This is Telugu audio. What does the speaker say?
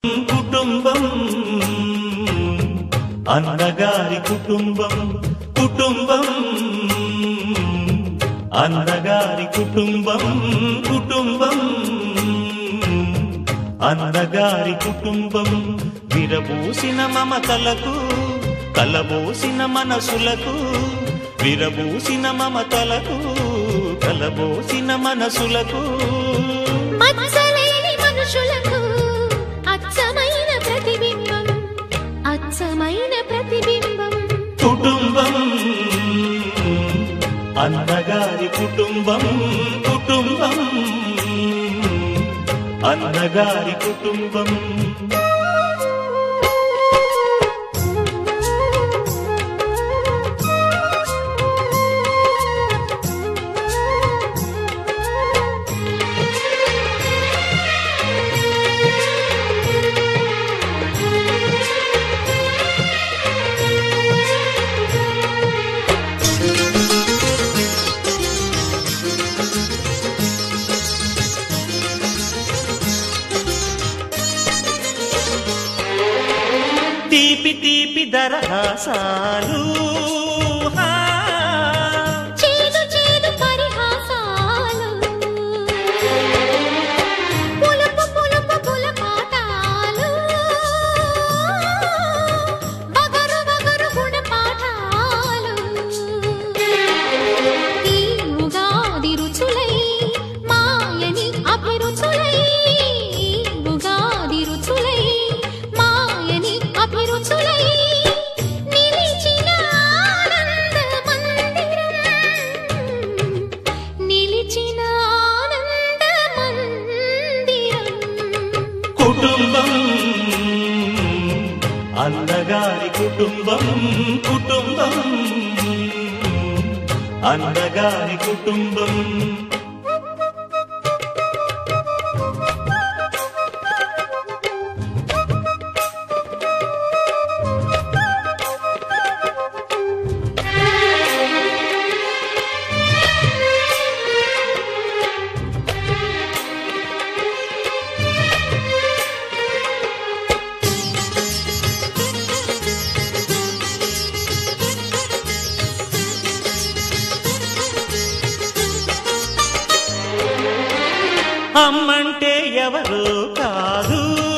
కుటుంబం అన్నగారి కుటుంబం కుటుంబం అన్నగారి కుటుంబం కుటుంబం అన్నగారి కుటుంబం విరబూసిన మమతలకు కలబోసిన మనసులకు విరబూసిన మమతలకు కలబోసిన మనసులకు మచ్చలేని మనుషులకు అచ్చమైన ప్రతిబింబం అచ్చమైన ప్రతిబింబం కుటుంబం అన్నగారి కుటుంబం కుటుంబం అన్నగారి కుటుంబం తీపి తీపి దరహాసాలు హా. చేదు చేదు పరిహాసాలు పులుపు పులుపు పులపాటాలు వగరు వగరు గుణపాఠాలు ఈ ఉగాది రుచులై మాయని అభిరుచులై ఈ ఉగాది రుచులై మాయని అభిరుచులై నిలిచిన ఆనంద మందిరం నిలిచిన ఆనంద మందిరం కుటుంబం అన్నగారి కుటుంబం కుటుంబం అన్నగారి కుటుంబం అమ్మంటే ఎవరు కాదు